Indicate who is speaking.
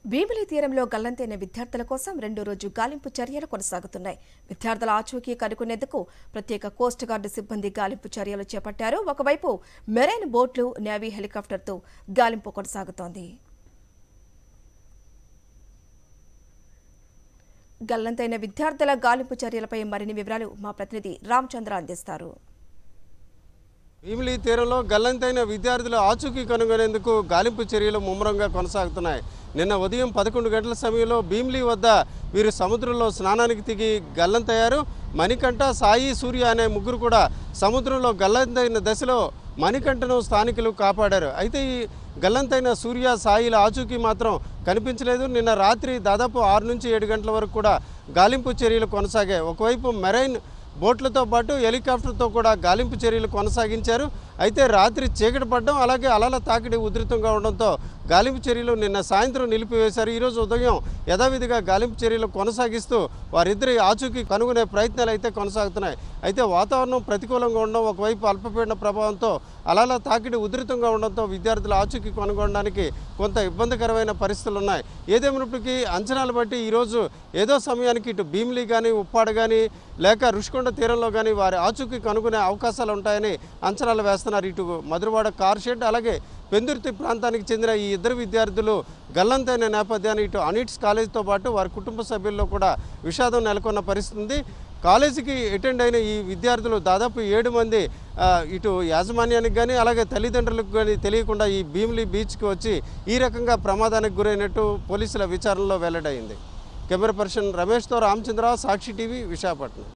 Speaker 1: భీమిలి తీరంలో గల్లంతైన విద్యార్థుల కోసం రెండో రోజు గాలింపు చర్యలు కొనసాగుతున్నాయి విద్యార్థుల ఆచూకీ కనుక్కునేందుకు ప్రత్యేక కోస్ట్ గార్డు సిబ్బంది గాలింపు చర్యలు చేపట్టారు ఒకవైపు మెరైన్ బోట్లు నేవీ హెలికాప్టర్తో గాలింపు కొనసాగుతోంది గల్లంతైన విద్యార్థుల గాలింపు చర్యలపై మరిన్ని వివరాలు మా ప్రతినిధి రామచంద్ర అందిస్తారు
Speaker 2: భీమిలి తీరంలో గల్లంతైన విద్యార్థుల ఆచూకీ కనుగొనేందుకు గాలింపు చర్యలు ముమ్మరంగా కొనసాగుతున్నాయి నిన్న ఉదయం పదకొండు గంటల సమయంలో భీమిలి వద్ద వీరు సముద్రంలో స్నానానికి దిగి గల్లంతయ్యారు మణికంఠ సాయి సూర్య అనే ముగ్గురు కూడా సముద్రంలో గల్లంతైన దశలో మణికంఠను స్థానికులు కాపాడారు అయితే ఈ గల్లంతైన సూర్య సాయిల ఆచూకీ మాత్రం కనిపించలేదు నిన్న రాత్రి దాదాపు ఆరు నుంచి ఏడు గంటల వరకు కూడా గాలింపు చర్యలు కొనసాగాయి ఒకవైపు మెరైన్ బోట్లతో పాటు హెలికాప్టర్తో కూడా గాలింపు చర్యలు కొనసాగించారు అయితే రాత్రి చీకటి పడడం అలాగే అలల తాకిడి ఉధృతంగా ఉండడంతో గాలింపు చర్యలు నిన్న సాయంత్రం నిలిపివేశారు ఈరోజు ఉదయం యథావిధిగా గాలింపు చర్యలు కొనసాగిస్తూ వారిద్దరి ఆచూకీ కనుగొనే ప్రయత్నాలు అయితే కొనసాగుతున్నాయి అయితే వాతావరణం ప్రతికూలంగా ఉండడం ఒకవైపు అల్పపీడన ప్రభావంతో అలల తాకిడి ఉధృతంగా ఉండడంతో విద్యార్థుల ఆచూకీ కనుగొనడానికి కొంత ఇబ్బందికరమైన పరిస్థితులు ఉన్నాయి ఏదేమైనప్పటికీ అంచనాలు బట్టి ఈరోజు ఏదో సమయానికి ఇటు భీమిలి కానీ ఉప్పాడ కానీ లేక రుషికొండ తీరంలో కానీ వారి ఆచూకీ కనుగొనే అవకాశాలు ఉంటాయని అంచనాలు వేస్తున్నారు ఇటు మధురవాడ కార్ షెడ్ అలాగే పెందుర్తి ప్రాంతానికి చెందిన ఈ ఇద్దరు విద్యార్థులు గల్లంతైన నేపథ్యాన్ని ఇటు అనిట్స్ కాలేజీతో పాటు వారి కుటుంబ సభ్యుల్లో కూడా విషాదం నెలకొన్న పరిస్థితి ఉంది కాలేజీకి అటెండ్ అయిన ఈ విద్యార్థులు దాదాపు ఏడు మంది ఆ, ఇటు యాజమాన్యానికి కానీ అలాగే తల్లిదండ్రులకు కానీ తెలియకుండా ఈ భీమిలి బీచ్కి వచ్చి ఈ రకంగా ప్రమాదానికి గురైనట్టు పోలీసుల విచారణలో వెల్లడైంది కెమెరా పర్సన్ రమేష్తో రామచంద్రరావు సాక్షి టీవీ విశాఖపట్నం